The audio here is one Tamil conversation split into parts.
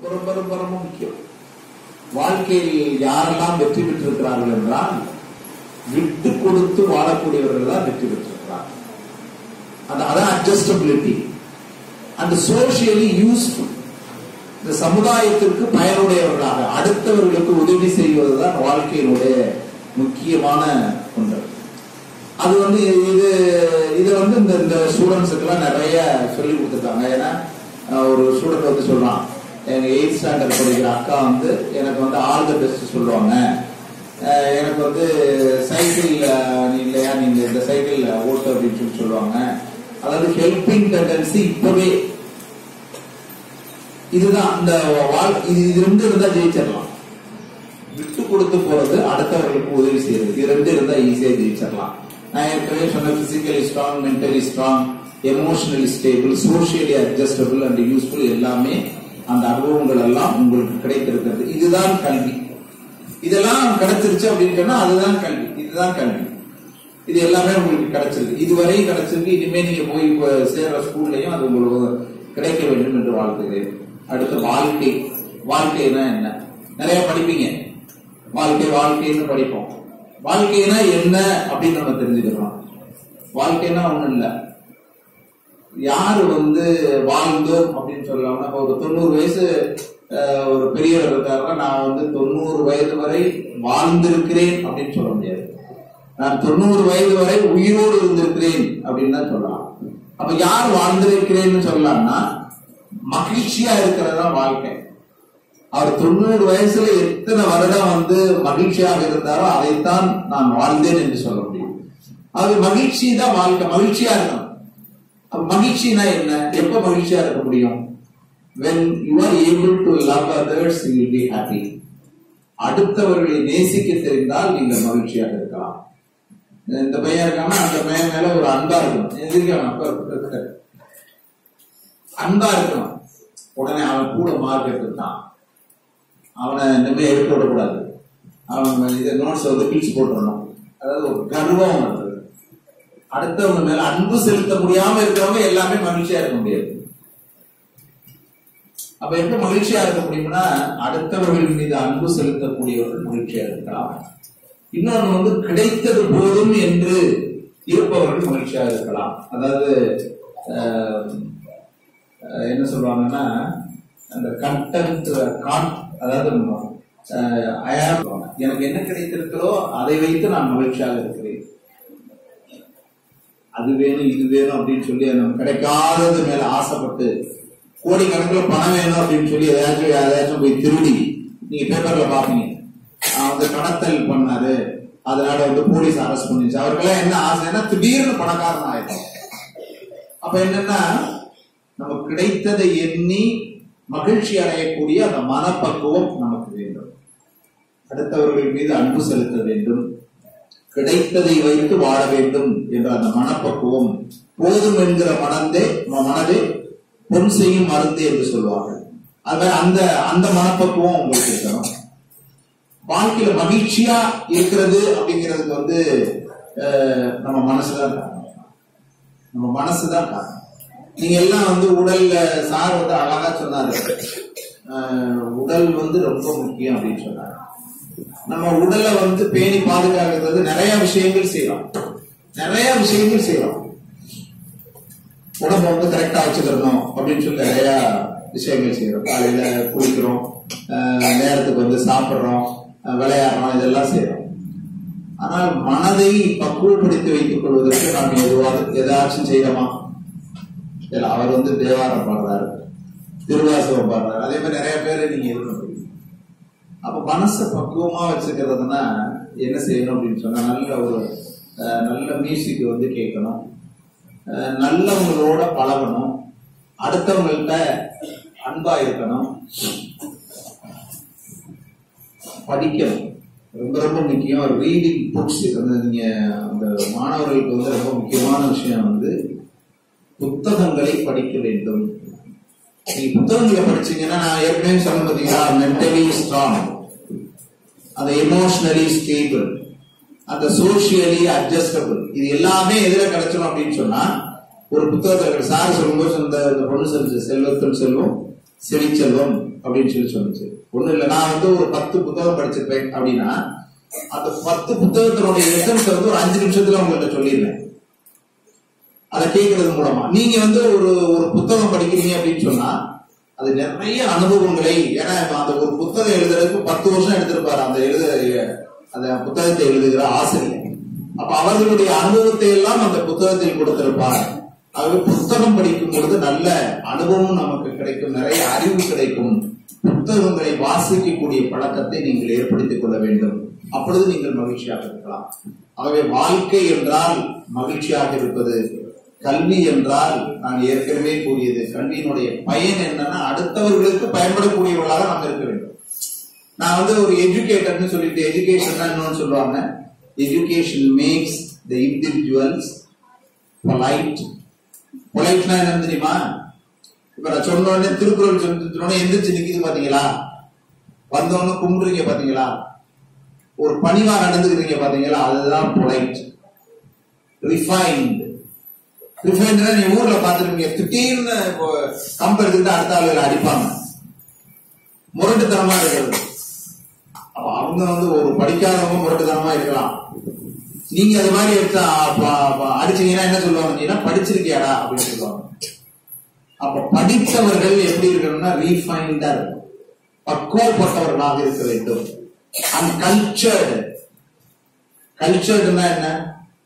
ரொம்ப ரொம்ப ரொம்ப முக்கியம் வாழ்க்கையில் யாரெல்லாம் வெற்றி பெற்றிருக்கிறார்கள் என்றால் விட்டு கொடுத்து வாழக்கூடியவர்கள் தான் வெற்றி பெற்றிருக்கிறார்கள் அந்த அதான் அட்ஜஸ்டபிலிட்டி அண்ட் சோசியலி யூஸ்ஃபுல் இந்த சமுதாயத்திற்கு பயனுடையவர்களாக அடுத்தவர்களுக்கு உதவி செய்வதுதான் வாழ்க்கையினுடைய முக்கியமான ஒன்று அது வந்து இது இது வந்து இந்த இந்த ஸ்டூடெண்ட்ஸுக்கெல்லாம் நிறைய சொல்லி கொடுத்துருக்காங்க ஏன்னா அஹ், ஒரு ஸ்டூடெண்ட் வந்து சொல்றான் எங்க எயிட் ஸ்டாண்டர்ட் படிக்கிற அக்கா வந்து எனக்கு வந்து ஆல் த பெஸ்ட் சொல்லுவாங்க அஹ், எனக்கு வந்து சைக்கிள் நீ இல்லையா நீங்க இந்த சைக்கிள் ஓட்டு அப்படின்னு சொல்லி சொல்லுவாங்க அதாவது ஹெல்பிங் டெண்டன்சி இப்பவே இதுதான் அந்த வாழ் இது இது ரெண்டு இருந்தா ஜெயிச்சிடலாம் விட்டு கொடுத்து போறது அடுத்தவர்களுக்கு உதவி செய்யறது இது ரெண்டு இருந்தா ஈஸியா ஜெயிச்சிடலாம் நான் ஏற்கனவே சொன்ன physically strong mentally strong emotionally stable socially adjustable and useful எல்லாமே அந்த அனுபவங்கள் எல்லாம் உங்களுக்கு கிடைத்திருக்கிறது இதுதான் கல்வி இதெல்லாம் கிடைச்சிருச்சு அப்படின்னு சொன்னா அதுதான் கல்வி இதுதான் கல்வி இது எல்லாமே உங்களுக்கு கிடைச்சிருக்கு இதுவரை கிடைச்சிருக்கு இனிமே நீங்க போய் இப்ப சேர்ற ஸ்கூல்லையும் அது உங்களுக்கு கிடைக்க வேண்டும் என்று வாழ்த்துகிறேன் அடுத்து வாழ்க்கை வாழ்க்கைனா என்ன நிறைய படிப்பீங்க வாழ்க்கை வாழ்க்கைன்னு படிப்போம் வாழ்க்கைனா என்ன அப்படின்னு நம்ம தெரிஞ்சுக்கிறோம் வாழ்க்கைனா ஒண்ணும் இல்ல யாரு வந்து வாழ்ந்தோம் அப்படின்னு சொல்லலாம்னா இப்ப ஒரு தொண்ணூறு வயசு அஹ், ஒரு பெரியவர் இருக்காருன்னா நான் வந்து தொண்ணூறு வயது வரை வாழ்ந்திருக்கிறேன் அப்படின்னு சொல்ல முடியாது நான் தொண்ணூறு வயது வரை உயிரோடு இருந்திருக்கிறேன் அப்படின்னு தான் சொல்லலாம் அப்ப யார் வாழ்ந்திருக்கிறேன்னு சொல்லலாம்னா மகிழ்ச்சியா இருக்கிறது தான் வாழ்க்கை அவர் தொண்ணூறு வயசுல எத்தனை வருடம் வந்து மகிழ்ச்சியாக இருந்தாரோ அதைத்தான் நான் வாழ்ந்தேன் என்று சொல்ல முடியும் அது மகிழ்ச்சி தான் வாழ்க்கை மகிழ்ச்சியா இருக்கணும் அப்ப மகிழ்ச்சினா என்ன எப்ப மகிழ்ச்சியா இருக்க முடியும் when you are able to love others you will be happy அடுத்தவர்களை நேசிக்க தெரிந்தால் நீங்கள் மகிழ்ச்சியாக இருக்கலாம் இந்த பையன் இருக்கானா அந்த பையன் மேல ஒரு அன்பா இருக்கணும் எதிர்க்கான அப்ப இருக்காரு. அன்பா இருக்கணும் உடனே அவன் கூட மார்க் எடுத்துட்டான் அவனை இனிமே எடுக்க விடக்கூடாது அவன் இதை நோட்ஸ் வந்து கிழிச்சு போட்டுறணும் அதாவது ஒரு கர்வம் வருது அடுத்தவங்க மேல அன்பு செலுத்த முடியாம இருக்கிறவங்க எல்லாமே மகிழ்ச்சியா இருக்க முடியாது அப்ப எப்ப மகிழ்ச்சியா இருக்க முடியும்னா அடுத்தவர்கள் மீது அன்பு செலுத்தக்கூடியவர்கள் மகிழ்ச்சியா இருக்கலாம் இன்னொன்று வந்து கிடைத்தது போதும் என்று இருப்பவர்கள் மகிழ்ச்சியாக இருக்கலாம் அதாவது அஹ், அஹ், என்ன சொல்லுவாங்கன்னா அந்த கண்டென்ட் அதாவது அஹ், I am எனக்கு என்ன கிடைத்திருக்கிறோ அதை வைத்து நான் மகிழ்ச்சியாக இருக்கிறேன் அது வேணும் இது வேணும் அப்படின்னு சொல்லி நம்ம கிடைக்காதது மேல ஆசைப்பட்டு கோடி கணக்கில் பணம் வேணும் அப்படின்னு சொல்லி எதாச்சும் எதாச்சும் போய் திருடி நீங்க பேப்பர்ல பாப்பீங்க அவன் வந்து கடத்தல் பண்ணாரு அதனால வந்து போலீஸ் அரெஸ்ட் பண்ணிச்சு அவருக்கெல்லாம் என்ன ஆசைன்னா திடீர்னு பணக்காரன் ஆயிடும் அப்ப என்னன்னா நமக்கு கிடைத்ததை எண்ணி மகிழ்ச்சி அடையக்கூடிய அந்த மனப்பக்குவம் நமக்கு வேண்டும் அடுத்தவர்கள் மீது அன்பு செலுத்த வேண்டும் கிடைத்ததை வைத்து வாழ வேண்டும் என்ற அந்த மனப்பக்குவம் போதும் என்கிற மனந்தே ம- மனதே பொன் செய்யும் மருந்து என்று சொல்லுவார்கள் அது அந்த அந்த மனப்பக்குவம் உங்களுக்கு இருக்கணும் வாழ்க்கையில மகிழ்ச்சியா இருக்கிறது அப்படிங்கிறதுக்கு வந்து அஹ், நம்ம மனசுதான் காரணம் நம்ம மனசுதான் காரணம் நீங்க எல்லாம் வந்து உடல்ல சார் வந்து அழகா சொன்னாரு அஹ், உடல் வந்து ரொம்ப முக்கியம் அப்படின்னு சொன்னாரு நம்ம உடலை வந்து பேணி பாதுகாக்கிறது நிறைய விஷயங்கள் செய்யலாம் நிறைய விஷயங்கள் செய்யலாம் உடம்ப வந்து கரெக்டா வச்சுக்கிறணும் அப்படின்னு சொல்லி நிறைய விஷயங்கள் செய்யறோம் காலையில குளிக்கிறோம் அஹ் நேரத்துக்கு வந்து சாப்பிடுறோம் அஹ் விளையாடுறோம் இதெல்லாம் செய்யறோம் ஆனால் மனதை பக்குவப்படுத்தி வைத்துக் கொள்வதற்கு நாம் எதுவாக ஏதாச்சும் செய்யறோமா இல்ல அவர் வந்து தேவாரம் பாடுறாரு திருவாசகம் பாடுறாரு அதே மாதிரி நிறைய பேரை நீங்க இருக்க முடியும் அப்ப மனசை பக்குவமா வச்சுக்கிறதுனா என்ன செய்யணும் அப்படின்னு சொன்னா நல்ல ஒரு அஹ், நல்ல மியூசிக் வந்து கேட்கணும் அஹ், நல்லவங்களோட பழகணும் அடுத்தவங்கள்ட்ட அன்பா இருக்கணும் படிக்கணும் ரொம்ப ரொம்ப முக்கியம் ரீடிங் புக்ஸ் நீங்க அந்த மாணவர்களுக்கு வந்து ரொம்ப முக்கியமான விஷயம் வந்து புத்தகங்களை படிக்க வேண்டும் நீங்க புத்தகங்களை படிச்சீங்கன்னா நான் ஏற்கனவே சொன்ன பாத்தீங்களா மென்டலி ஸ்ட்ராங் அந்த எமோஷனலி ஸ்டேபிள் அந்த சோசியலி அட்ஜஸ்டபிள் இது எல்லாமே எதுல கிடைச்சிடும் அப்படின்னு சொன்னா ஒரு புத்தகத்தை சார் சொல்லும்போது இந்த இந்த பொண்ணு செல்வ செல்வத்தில் செல்வம் செவிச்செல்வம் அப்படின்னு சொல்லி சொன்னுச்சு ஒண்ணு இல்ல நான் வந்து ஒரு பத்து புத்தகம் படிச்சிருப்பேன் அப்படின்னா அந்த பத்து புத்தகத்தினுடைய எசன்ஸ் வந்து ஒரு அஞ்சு நிமிஷத்துல உங்கள்கிட்ட சொல்லிடுறேன் அதை கேட்கறது மூலமா நீங்க வந்து ஒரு ஒரு புத்தகம் படிக்கிறீங்க அப்படின்னு சொன்னா அது நிறைய அனுபவங்களை ஏன்னா இப்ப அந்த ஒரு புத்தகம் எழுதுறதுக்கு பத்து வருஷம் எடுத்திருப்பாரு அந்த எழுத அந்த புத்தகத்தை எழுதுகிற ஆசிரியர் அப்ப அவர்களுடைய அனுபவத்தை எல்லாம் அந்த புத்தகத்தில் கொடுத்திருப்பார் ஆகவே புத்தகம் படிக்கும் பொழுது நல்ல அனுபவம் நமக்கு கிடைக்கும் நிறைய அறிவு கிடைக்கும் புத்தகங்களை வாசிக்கக்கூடிய பழக்கத்தை நீங்கள் ஏற்படுத்திக் கொள்ள வேண்டும் அப்பொழுது நீங்கள் மகிழ்ச்சியாக இருக்கலாம் ஆகவே வாழ்க்கை என்றால் மகிழ்ச்சியாக இருப்பது கல்வி என்றால் நான் ஏற்கனவே கூறியது கல்வியினுடைய பயன் என்னன்னா அடுத்தவர்களுக்கு பயன்படக்கூடியவர்களாக நாம் இருக்க வேண்டும் நான் வந்து ஒரு எஜுகேட்டர்னு சொல்லிட்டு எஜுகேஷன் இன்னொன்னு சொல்லுவாங்க education makes the individuals polite பொலைட்னா என்ன தெரியுமா இப்ப நான் சொன்ன உடனே திருக்குறள் சொல்லி எந்திரிச்சு நிக்குது பாத்தீங்களா வந்தவொடனே கும்பிடுறீங்க பாத்தீங்களா ஒரு பணிவா நடந்துக்கிறீங்க பாத்தீங்களா அதுதான் பொலைட் ரிஃபைன்டு ரிஃபைன்டா நீ ஊர்ல பாத்துருக்கீங்க திடீர்னு இப்போ கம்பு எடுத்துக்கிட்டு அடுத்த ஆளுகளை அடிப்பாங்க முரட்டுத்தனமா இருக்கிறது அப்ப அவங்க வந்து ஒரு படிக்காதவங்க முரட்டுத்தனமா இருக்கலாம் நீங்க அது மாதிரி எடுத்தா ப- ப- அடிச்சீங்கன்னா என்ன சொல்லுவாங்க அப்படின்னா படிச்சிருக்கியாடா அப்படின்னு சொல்லுவாங்க அப்ப படித்தவர்கள் எப்படி இருக்கணும்னா ரீஃபைண்டா இருக்கும் பக்குவப்பட்டவர்களாக இருக்க வேண்டும் அண்ட் கல்ச்சர்டு கல்ச்சர்டுனா என்ன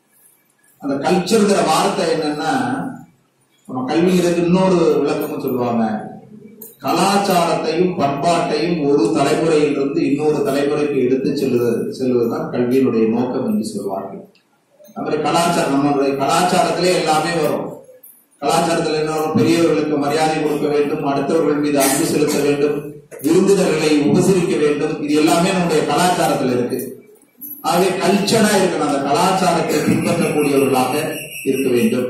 அந்த கல்ச்சர்ங்கிற வார்த்தை என்னன்னா நம்ம கல்விங்கிறதுக்கு இன்னொரு விளக்கமும் சொல்லுவாங்க கலாச்சாரத்தையும் பண்பாட்டையும் ஒரு தலைமுறையிலிருந்து இன்னொரு தலைமுறைக்கு எடுத்து செல்வது செல்வதுதான் கல்வியினுடைய நோக்கம் என்று சொல்வார்கள் அது மாதிரி கலாச்சாரம் நம்மளுடைய கலாச்சாரத்திலே எல்லாமே வரும் கலாச்சாரத்தில் என்ன வரும் பெரியவர்களுக்கு மரியாதை கொடுக்க வேண்டும் அடுத்தவர்கள் மீது அன்பு செலுத்த வேண்டும் விருந்தினர்களை உபசரிக்க வேண்டும் இது எல்லாமே நம்முடைய கலாச்சாரத்தில் இருக்கு ஆகவே கல்ச்சரா இருக்கணும் அந்த கலாச்சாரத்தை பின்பற்றக்கூடியவர்களாக இருக்க வேண்டும்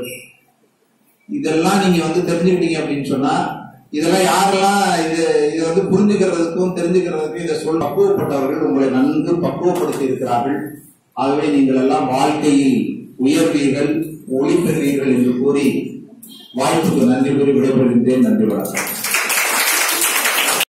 இதெல்லாம் நீங்க வந்து தெரிஞ்சுக்கிட்டீங்க அப்படின்னு சொன்னா இதெல்லாம் யாரெல்லாம் இது இதை வந்து புரிஞ்சுக்கிறதுக்கும் தெரிஞ்சுக்கிறதுக்கும் இதை சொல் பக்குவப்பட்டவர்கள் உங்களை நன்கு பக்குவப்படுத்தி இருக்கிறார்கள் ஆகவே நீங்கள் எல்லாம் வாழ்க்கையில் உயர்வீர்கள் ஒளி பெறுவீர்கள் என்று கூறி வாய்ப்புக்கு நன்றி கூறி விடைபெறுகின்றேன் நன்றி வணக்கம்